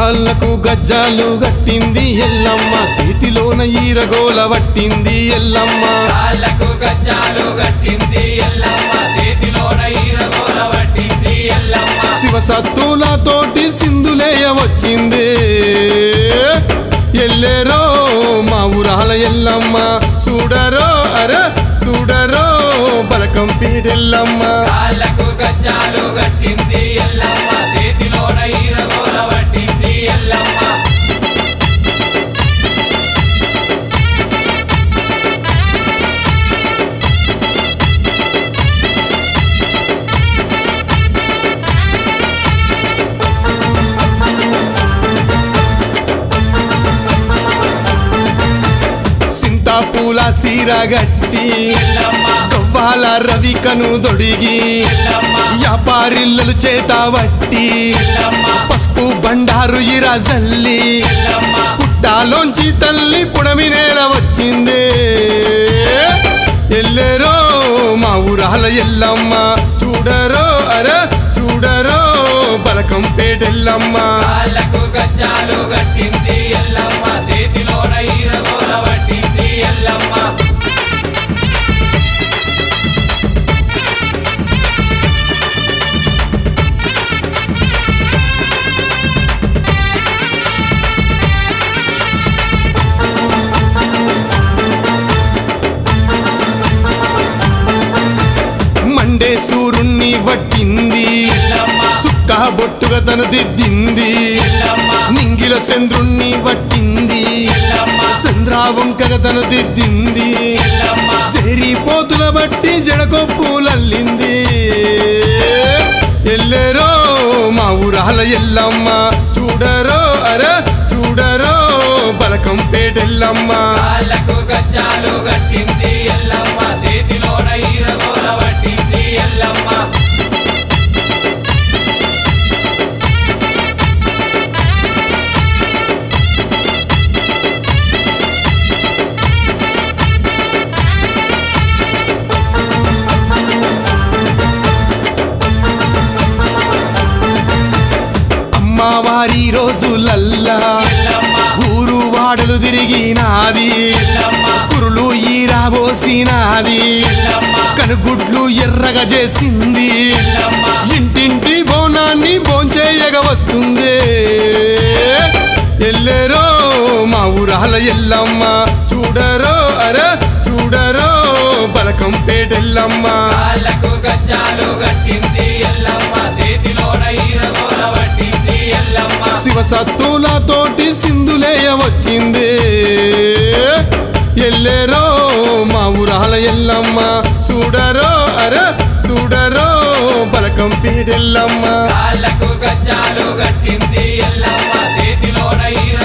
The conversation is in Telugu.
కాళ్ళకు గజ్జాలు గట్టింది ఎల్లమ్మ చేతిలోన ఈరగోల పట్టింది ఎల్లమ్మ కాళ్ళకు గజ్జాలు గట్టింది ఎల్లమ్మ చేతిలోన ఈరగోల పట్టింది ఎల్లమ్మ శివసత్తులతోటి సింధులేయ వచ్చింది ఎల్లేరో మా ఊరాల ఎల్లమ్మ చూడరో అర చూడరో బలకం పీడెల్లమ్మ కాళ్ళకు గజ్జాలు గట్టింది ఎల్లమ్మ చేతిలోన ఈరగోల పట్టింది ఎల్లమ్మ సింతాపూల సీర గట్టి ఎల్లమ్మ కవ్వాల రవికను దొడిగి ఎల్లమ్మ వ్యాపారిల్లలు చేత వట్టి ఎల్లమ్మ పసుపు బండారు ఇరా జల్లి ఎల్లమ్మ పుట్టాలోంచి తల్లి పుడమి నేల వచ్చిందే ఎల్లేరో మా ఊరాల ఎల్లమ్మ చూడరో అర చూడరో బలకం పేటెల్లమ్మ కాళ్ళకు గజ్జాలు గట్టింది ఎల్లమ్మ చేతిలోన ఈరగోల పట్టింది ఎల్లమ్మ మండే సూరుణ్ణి వట్టింది ఎల్లమ్మ సుక్క బొట్టుగా తను దిద్దింది ఎల్లమ్మ నింగిల చంద్రుణ్ణి వట్టింది ఎల్లమ్మ చంద్రావంకగ తను దిద్దింది ఎల్లమ్మ పోతుల బట్టి జడకొప్పులల్లింది ఎల్లేరో మా ఊరాల ఎల్లమ్మ చూడరో అర చూడరో బలకం పేటెల్లమ్మ కాళ్ళకు గజ్జాలు గట్టింది ఎల్లమ్మ చేతిలోన ఈరగోల పట్టింది ఎల్లమ్మ అమ్మవారి రోజులల్లా ఎల్లమ్మ ఊరు వాడలు తిరిగినాది ఎల్లమ్మ కురులు ఈరాబోసినాది ఎల్లమ్మ కనుగుడ్లు ఎర్రగా చేసింది ఎల్లమ్మ ఇంటింటి బోనాన్ని భోంచేయగ వస్తుంది ఎల్లేరో మా ఊరాల ఎల్లమ్మ చూడరో అర చూడరో బలకం పేటెల్లమ్మ కాళ్ళకు గజ్జాలు గట్టింది ఎల్లమ్మ చేతిలోన ఈరగోల పట్టింది ఎల్లమ్మ శివసత్తులతోటి సింధులేయ వచ్చింది ఎల్లేరో మా ఊరాల ఎల్లమ్మ చూడరో అర చూడరో బలకం పేటెల్లమ్మ కాళ్ళకు గజ్జాలు గట్టింది ఎల్లమ్మ చేతిలోన ఈర